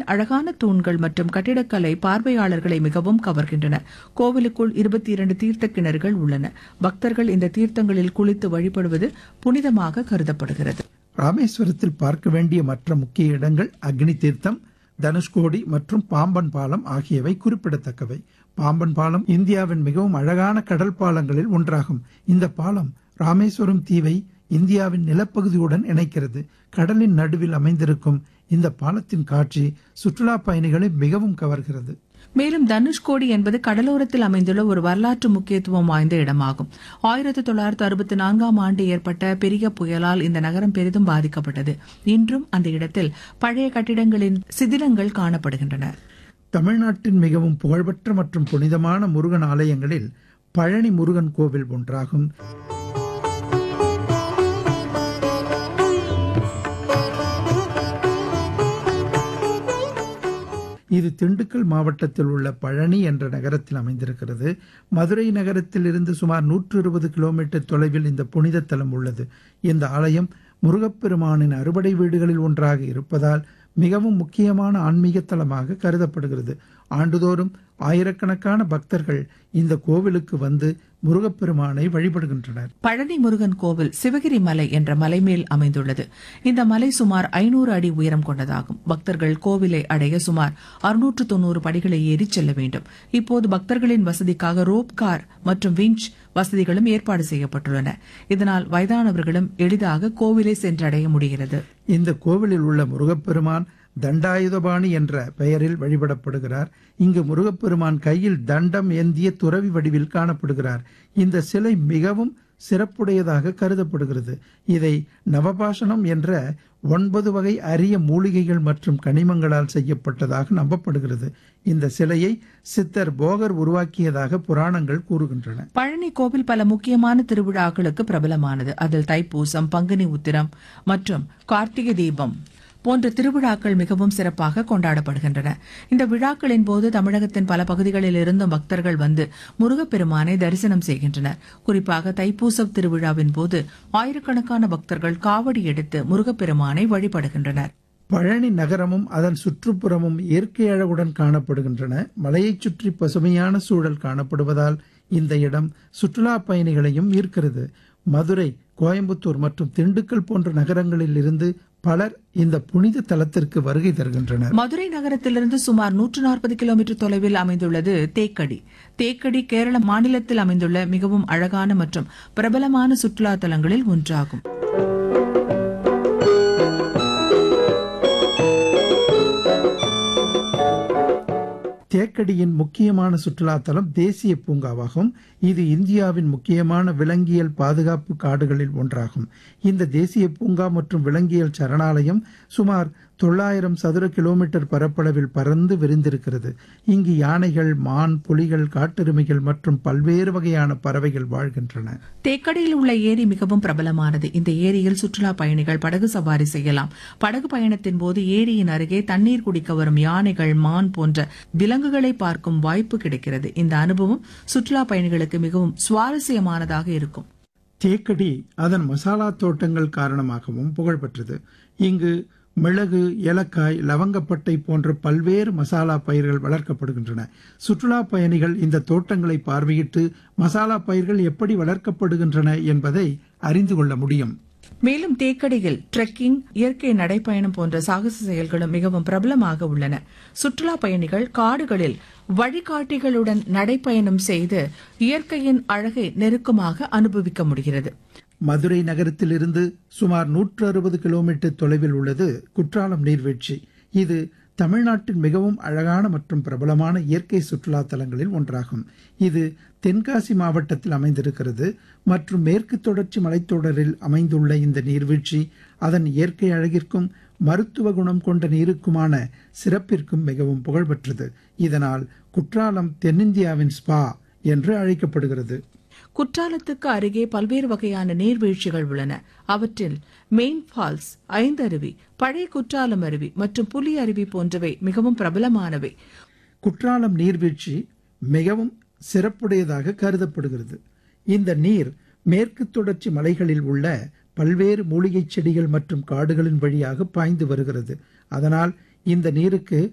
அழகான தூண்கள் மற்றும் கட்டிடக்கலை பார்வையாளர்களை மிகவும் கவர்கின்றன கோவிலுக்குள் இருபத்தி இரண்டு தீர்த்த கிணறுகள் உள்ளன பக்தர்கள் இந்த தீர்த்தங்களில் குளித்து வழிபடுவது புனிதமாக கருதப்படுகிறது ராமேஸ்வரத்தில் பார்க்க வேண்டிய மற்ற முக்கிய இடங்கள் அக்னி தீர்த்தம் தனுஷ்கோடி மற்றும் பாம்பன் பாலம் ஆகியவை குறிப்பிடத்தக்கவை பாம்பன் பாலம் இந்தியாவின் மிகவும் அழகான கடல் பாலங்களில் ஒன்றாகும் இந்த பாலம் ராமேஸ்வரம் தீவை இந்தியாவின் நிலப்பகுதியுடன் இணைக்கிறது கடலின் நடுவில் அமைந்திருக்கும் இந்த பாலத்தின் காட்சி சுற்றுலா பயணிகளை மிகவும் கவர்கிறது மேலும் தனுஷ்கோடி என்பது கடலோரத்தில் அமைந்துள்ள ஒரு வரலாற்று முக்கியத்துவம் வாய்ந்த இடமாகும் ஆயிரத்தி தொள்ளாயிரத்து அறுபத்தி நான்காம் ஆண்டு ஏற்பட்ட பெரிய புயலால் இந்த நகரம் பெரிதும் பாதிக்கப்பட்டது இன்றும் அந்த இடத்தில் பழைய கட்டிடங்களின் சிதிலங்கள் காணப்படுகின்றன தமிழ்நாட்டின் மிகவும் புகழ்பெற்ற மற்றும் புனிதமான முருகன் ஆலயங்களில் பழனி முருகன் கோவில் ஒன்றாகும் இது திண்டுக்கல் மாவட்டத்தில் உள்ள பழனி என்ற நகரத்தில் அமைந்திருக்கிறது மதுரை நகரத்தில் இருந்து சுமார் நூற்று இருபது கிலோமீட்டர் தொலைவில் இந்த புனித தலம் உள்ளது இந்த ஆலயம் முருகப்பெருமானின் அறுபடை வீடுகளில் ஒன்றாக இருப்பதால் மிகவும் முக்கியமான ஆன்மீக தலமாக கருதப்படுகிறது ஆண்டுதோறும் ஆயிரக்கணக்கான பக்தர்கள் இந்த கோவிலுக்கு வந்து முருகப்பெருமானை வழிபடுகின்றனர் பழனி முருகன் கோவில் சிவகிரி மலை என்ற மலை மேல் அமைந்துள்ளது இந்த மலை சுமார் ஐநூறு அடி உயரம் கொண்டதாகும் பக்தர்கள் கோவிலை அடைய சுமார் அறுநூற்று தொண்ணூறு படிகளை ஏறி செல்ல வேண்டும் இப்போது பக்தர்களின் வசதிக்காக ரோப் கார் மற்றும் விஞ்ச் வசதிகளும் ஏற்பாடு செய்யப்பட்டுள்ளன இதனால் வயதானவர்களும் எளிதாக கோவிலை சென்றடைய முடிகிறது இந்த கோவிலில் உள்ள முருகப்பெருமான் தண்டாயுதபாணி என்ற பெயரில் வழிபடப்படுகிறார் இங்கு முருகப்பெருமான் கையில் தண்டம் ஏந்திய துறவி வடிவில் காணப்படுகிறார் இந்த சிலை மிகவும் சிறப்புடையதாக கருதப்படுகிறது இதை நவபாஷணம் என்ற ஒன்பது வகை அரிய மூலிகைகள் மற்றும் கனிமங்களால் செய்யப்பட்டதாக நம்பப்படுகிறது இந்த சிலையை சித்தர் போகர் உருவாக்கியதாக புராணங்கள் கூறுகின்றன பழனி கோவில் பல முக்கியமான திருவிழாக்களுக்கு பிரபலமானது அதில் தைப்பூசம் பங்குனி உத்திரம் மற்றும் கார்த்திகை தீபம் போன்ற திருவிழாக்கள் மிகவும் சிறப்பாக கொண்டாடப்படுகின்றன இந்த விழாக்களின் போது தமிழகத்தின் பல பகுதிகளில் இருந்தும் பக்தர்கள் வந்து முருகப்பெருமானை தரிசனம் செய்கின்றனர் குறிப்பாக தைப்பூச திருவிழாவின் போது ஆயிரக்கணக்கான பக்தர்கள் காவடி எடுத்து முருகப்பெருமானை வழிபடுகின்றனர் பழனி நகரமும் அதன் சுற்றுப்புறமும் இயற்கை அழகுடன் காணப்படுகின்றன மலையைச் சுற்றி பசுமையான சூழல் காணப்படுவதால் இந்த இடம் சுற்றுலா பயணிகளையும் ஈர்க்கிறது மதுரை கோயம்புத்தூர் மற்றும் திண்டுக்கல் போன்ற நகரங்களில் இருந்து பலர் இந்த புனித தலத்திற்கு வருகை தருகின்றனர் மதுரை நகரத்திலிருந்து சுமார் நூற்று நாற்பது கிலோமீட்டர் தொலைவில் அமைந்துள்ளது தேக்கடி தேக்கடி கேரள மாநிலத்தில் அமைந்துள்ள மிகவும் அழகான மற்றும் பிரபலமான சுற்றுலா தலங்களில் ஒன்றாகும் தேக்கடியின் முக்கியமான சுற்றுலா தலம் தேசிய பூங்காவாகும் இது இந்தியாவின் முக்கியமான விலங்கியல் பாதுகாப்பு காடுகளில் ஒன்றாகும் இந்த தேசிய பூங்கா மற்றும் விலங்கியல் சரணாலயம் சுமார் தொள்ளாயிரம் சதுர கிலோமீட்டர் பரப்பளவில் பறந்து விரிந்திருக்கிறது இங்கு யானைகள் மான் புலிகள் காட்டெருமைகள் மற்றும் பல்வேறு வகையான பறவைகள் வாழ்கின்றன தேக்கடியில் உள்ள ஏரி மிகவும் பிரபலமானது இந்த ஏரியில் சுற்றுலா பயணிகள் படகு சவாரி செய்யலாம் படகு பயணத்தின் போது ஏரியின் அருகே தண்ணீர் குடிக்க வரும் யானைகள் மான் போன்ற விலங்குகளை பார்க்கும் வாய்ப்பு கிடைக்கிறது இந்த அனுபவம் சுற்றுலா பயணிகளுக்கு மிகவும் சுவாரஸ்யமானதாக இருக்கும் தேக்கடி அதன் மசாலா தோட்டங்கள் காரணமாகவும் புகழ்பெற்றது இங்கு மிளகு ஏலக்காய் லவங்கப்பட்டை போன்ற பல்வேறு மசாலா பயிர்கள் வளர்க்கப்படுகின்றன சுற்றுலா பயணிகள் இந்த தோட்டங்களை பார்வையிட்டு மசாலா பயிர்கள் எப்படி வளர்க்கப்படுகின்றன என்பதை அறிந்து கொள்ள முடியும் மேலும் தேக்கடியில் ட்ரெக்கிங் இயற்கை நடைப்பயணம் போன்ற சாகச செயல்களும் மிகவும் பிரபலமாக உள்ளன சுற்றுலா பயணிகள் காடுகளில் வழிகாட்டிகளுடன் நடைப்பயணம் செய்து இயற்கையின் அழகை நெருக்கமாக அனுபவிக்க முடிகிறது மதுரை நகரத்திலிருந்து சுமார் நூற்று அறுபது கிலோமீட்டர் தொலைவில் உள்ளது குற்றாலம் நீர்வீழ்ச்சி இது தமிழ்நாட்டின் மிகவும் அழகான மற்றும் பிரபலமான இயற்கை சுற்றுலா தலங்களில் ஒன்றாகும் இது தென்காசி மாவட்டத்தில் அமைந்திருக்கிறது மற்றும் மேற்கு தொடர்ச்சி மலைத்தொடரில் அமைந்துள்ள இந்த நீர்வீழ்ச்சி அதன் இயற்கை அழகிற்கும் மருத்துவ குணம் கொண்ட நீருக்குமான சிறப்பிற்கும் மிகவும் புகழ்பெற்றது இதனால் குற்றாலம் தென்னிந்தியாவின் ஸ்பா என்று அழைக்கப்படுகிறது குற்றாலத்துக்கு அருகே பல்வேறு வகையான நீர்வீழ்ச்சிகள் உள்ளன அவற்றில் மெயின் ஃபால்ஸ் ஐந்தருவி பழைய குற்றாலம் அருவி மற்றும் புலி அருவி போன்றவை மிகவும் பிரபலமானவை குற்றாலம் நீர்வீழ்ச்சி மிகவும் சிறப்புடையதாக கருதப்படுகிறது இந்த நீர் மேற்கு தொடர்ச்சி மலைகளில் உள்ள பல்வேறு மூலிகைச் செடிகள் மற்றும் காடுகளின் வழியாக பாய்ந்து வருகிறது அதனால் இந்த நீருக்கு